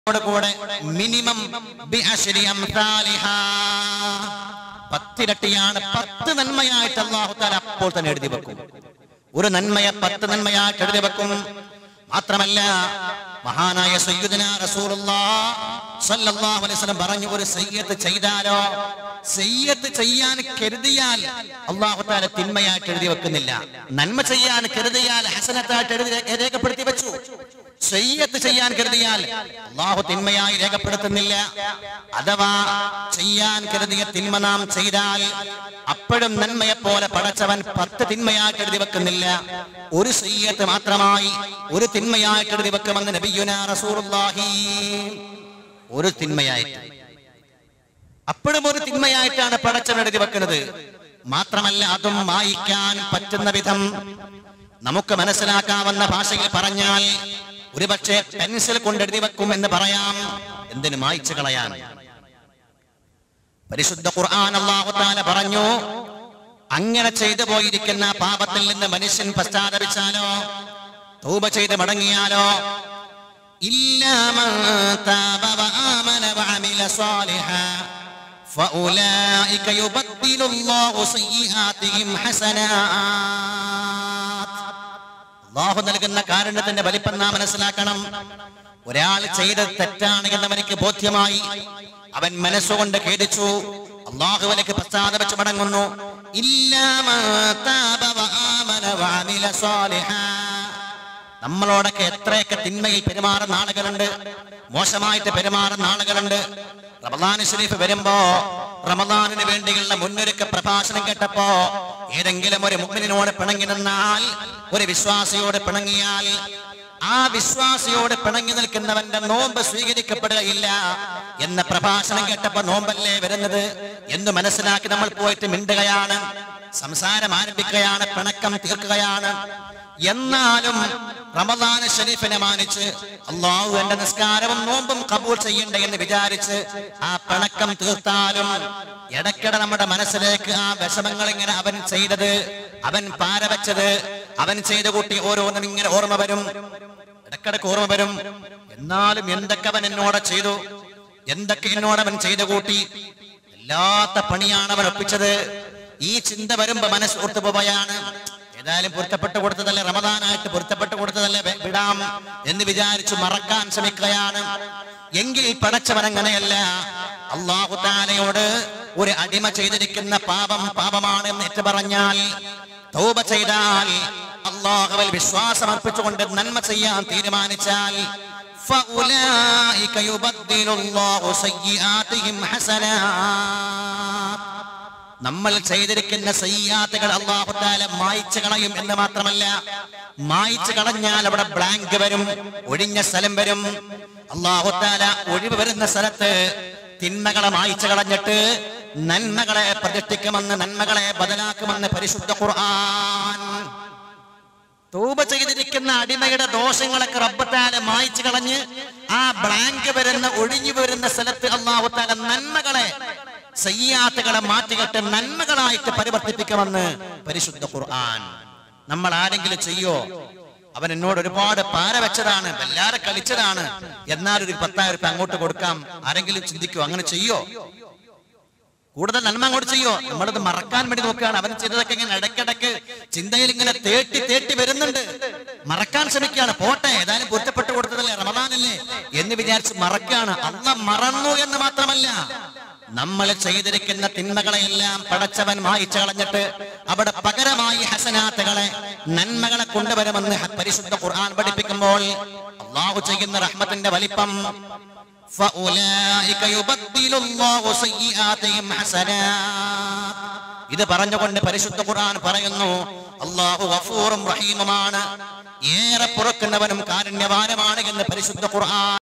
കൂടെ മിനിമം ബിഅശ്രി അംസാലിഹാ. പത്തിരട്ടിയാണ് പത്ത് നന്മയായിട്ട് അള്ളാഹു താല അപ്പോൾ തന്നെ എഴുതി വെക്കും ഒരു നന്മയെ പത്ത് നന്മയായിട്ട് എഴുതി വെക്കും മാത്രമല്ല മഹാനായ സയ്യിദുന റസൂലുള്ളാഹ് സ്വല്ലല്ലാഹു അലൈഹി വസല്ലം പറഞ്ഞു ഒരു സയ്യത്ത് ചെയ്താലോ സയ്യത്ത് ചെയ്യാൻ കരുതിയാൽ അള്ളാഹു താല തിന്മയായിട്ട് എഴുതി വെക്കുന്നില്ല നന്മ ചെയ്യാൻ കരുതിയാൽ ഹസനത്തായിട്ട് എഴുതി രേ- രേഖപ്പെടുത്തി വെച്ചു സയ്യത്ത് ചെയ്യാൻ കരുതിയാൽ അള്ളാഹു തിന്മയായി രേഖപ്പെടുത്തുന്നില്ല അഥവാ ചെയ്യാൻ കരുതിയ തിന്മ നാം ചെയ്താൽ അപ്പോഴും നന്മയെ പോലെ പടച്ചവൻ പത്ത് തിന്മയായിട്ട് എഴുതി വെക്കുന്നില്ല ഒരു സയ്യത്ത് മാത്രമായി ഒരു തിന്മയായിട്ട് എഴുതി വെക്കുമെന്ന് നബിയുന റസൂലുള്ളാഹി ഒരു തിന്മയായിട്ട് അപ്പോഴും ഒരു തിന്മയായിട്ടാണ് പടച്ചവൻ എഴുതി വെക്കുന്നത് മാത്രമല്ല അതും മായിക്കാൻ പറ്റുന്ന വിധം നമുക്ക് മനസ്സിലാക്കാവുന്ന ഭാഷയിൽ പറഞ്ഞാൽ ഒരുപക്ഷെ പെൻസിൽ കൊണ്ട് എഴുതി വെക്കും എന്ന് പറയാം എന്തിനു മായിച്ചു കളയാൻ പരിശുദ്ധ ഖുർആൻ അല്ലാഹു തആല പറഞ്ഞു അങ്ങനെ ചെയ്തു പോയിരിക്കുന്ന പാപത്തിൽ നിന്ന് മനുഷ്യൻ പശ്ചാത്തപിച്ചാലോ തൗബ ചെയ്ത് മടങ്ങിയാലോ إلا من تاب وآمن وعمل صالحا فأولئك يبدل الله سيئاتهم حسنات അള്ളാഹു നൽകുന്ന കാരണത്തിന്റെ വലിപ്പം നാം മനസ്സിലാക്കണം ഒരാൾ ചെയ്തത് തെറ്റാണ് എന്നവനിക്ക് ബോധ്യമായി അവൻ മനസ്സുകൊണ്ട് ഖേദിച്ചു അള്ളാഹുവിലേക്ക് പശ്ചാത്തപിച്ച് മടങ്ങുന്നു ഇല്ലാ മാ താബ വആമന വഅമില സാലിഹാ നമ്മളോടൊക്കെ എത്രയൊക്കെ തിന്മയിൽ പെരുമാറുന്ന ആളുകളുണ്ട് മോശമായിട്ട് പെരുമാറുന്ന ആളുകളുണ്ട് റമദാൻ ഷരീഫ് വരുമ്പോ റമദാനിന് വേണ്ടിയുള്ള മുന്നൊരുക്ക പ്രഭാഷണം കേട്ടപ്പോ ഏതെങ്കിലും ഒരു മുഗ്മിനോട് പിണങ്ങി നിന്നാൽ ഒരു വിശ്വാസിയോട് പിണങ്ങിയാൽ ആ വിശ്വാസിയോട് പിണങ്ങി നിൽക്കുന്നവന്റെ നോമ്പ് സ്വീകരിക്കപ്പെടുകയില്ല എന്ന പ്രഭാഷണം കേട്ടപ്പോ നോമ്പല്ലേ വരുന്നത് എന്ന് മനസ്സിലാക്കി നമ്മൾ പോയിട്ട് മിണ്ടുകയാണ് സംസാരം ആരംഭിക്കുകയാണ് പിണക്കം തീർക്കുകയാണ് എന്നാലും റമദാന ഷരീഫിനെ മാനിച്ച് അള്ളാഹു എന്റെ നിസ്കാരവും നോമ്പും കബൂൾ ചെയ്യണ്ടേ എന്ന് വിചാരിച്ച് ആ പിണക്കം തീർത്താലും ഇടയ്ക്കിടെ നമ്മുടെ മനസ്സിലേക്ക് ആ വിഷമങ്ങൾ ഇങ്ങനെ അവൻ ചെയ്തത് അവൻ പാരവച്ചത് അവൻ ചെയ്ത കൂട്ടി ഓരോന്നും ഇങ്ങനെ ഓർമ്മ വരും ഇടക്കിടക്ക് ഓർമ്മ വരും എന്നാലും എന്തൊക്കെ അവൻ എന്നോട് ചെയ്തു എന്തൊക്കെ എന്നോട് അവൻ ചെയ്തു കൂട്ടി എല്ലാത്ത പണിയാണ് അവൻ ഒപ്പിച്ചത് ഈ ചിന്ത വരുമ്പോ മനസ്സ് ഓർത്തു പോവുകയാണ് ഏതായാലും പൊരുത്തപ്പെട്ട് കൊടുത്തതല്ലേ റമദാനായിട്ട് പൊരുത്തപ്പെട്ട് കൊടുത്തതല്ലേ വെ- വിടാം എന്ന് വിചാരിച്ചു മറക്കാൻ ശ്രമിക്കുകയാണ് എങ്കിൽ പടച്ചവൻ അങ്ങനെയല്ല അള്ളാഹു താലയോട് ഒരു അടിമ ചെയ്തിരിക്കുന്ന പാപം പാപമാണ് എന്ന് ഏറ്റു പറഞ്ഞാൽ തൗബ ചെയ്താൽ അള്ളാഹുവിൽ വിശ്വാസം അർപ്പിച്ചുകൊണ്ട് നന്മ ചെയ്യാൻ തീരുമാനിച്ചാൽ فأولئك يبدل الله سيئاتهم حسنات നമ്മൾ ചെയ്തിരിക്കുന്ന സയ്യാത്തുകൾ അള്ളാഹുത്താല മായ്ച്ചു കളയും എന്ന് മാത്രമല്ല മായ്ച്ചു കളഞ്ഞാൽ അവിടെ ബ്ലാങ്ക് വരും ഒഴിഞ്ഞ സ്ഥലം വരും അള്ളാഹുത്താല ഒഴിവ് വരുന്ന സ്ഥലത്ത് തിന്മകളെ മായ്ച്ചു കളഞ്ഞിട്ട് നന്മകളെ പ്രതിഷ്ഠിക്കുമെന്ന് നന്മകളെ ബദലാക്കുമെന്ന് പരിശുദ്ധ ഖുർആൻ തൂബ ചെയ്തിരിക്കുന്ന അടിമയുടെ ദോഷങ്ങളൊക്കെ റബ്ബത്താല മായ്ച്ചു കളഞ്ഞ് ആ ബ്ലാങ്ക് വരുന്ന ഒഴിഞ്ഞു വരുന്ന സ്ഥലത്ത് അള്ളാഹുത്താല നന്മകളെ സയ്യാത്തുകളെ മാറ്റികെട്ട് നന്മകളായിട്ട് പരിവർത്തിപ്പിക്കുമെന്ന് പരിശുദ്ധ ഖുർആൻ നമ്മൾ ആരെങ്കിലും ചെയ്യോ അവൻ എന്നോട് ഒരുപാട് പാര വെച്ചതാണ് വല്ലാതെ കളിച്ചതാണ് എന്നാൽ ഒരു പത്തായിരം രൂപ അങ്ങോട്ട് കൊടുക്കാം ആരെങ്കിലും ചിന്തിക്കോ അങ്ങനെ ചെയ്യോ കൂടുതൽ നന്മ അങ്ങോട്ട് ചെയ്യോ നമ്മളത് മറക്കാൻ വേണ്ടി നോക്കുകയാണ് അവൻ ചെയ്തതൊക്കെ ഇങ്ങനെ ഇടയ്ക്കിടയ്ക്ക് ചിന്തയിൽ ഇങ്ങനെ തേട്ടി തേട്ടി വരുന്നുണ്ട് മറക്കാൻ ശ്രമിക്കുകയാണ് പോട്ടെ ഏതായാലും പൊരുത്തപ്പെട്ട് കൊടുത്തതല്ലേ റമദാനല്ലേ എന്ന് വിചാരിച്ച് മറക്കുകയാണ് അല്ല മറന്നു എന്ന് മാത്രമല്ല നമ്മൾ ചെയ്തിരിക്കുന്ന തിന്മകളെയെല്ലാം പടച്ചവൻ മായിച്ചു കളഞ്ഞിട്ട് അവിടെ പകരമായി ഹസനാത്തുകളെ നന്മകളെ കൊണ്ടുവരുമെന്ന് ഹ- പരിശുദ്ധ ഖുർആൻ പഠിപ്പിക്കുമ്പോൾ അള്ളാഹു ചെയ്യുന്ന റഹ്മത്തിന്റെ വലിപ്പം فأولئك يبدل الله سيئاتهم حسنات ഇത് പറഞ്ഞുകൊണ്ട് പരിശുദ്ധ ഖുർആൻ പറയുന്നു അള്ളാഹു ഗഫൂറും റഹീമുമാണ് ഏറെ പുറക്കുന്നവനും കാരുണ്യവാനുമാണ് എന്ന് പരിശുദ്ധ ഖുർആൻ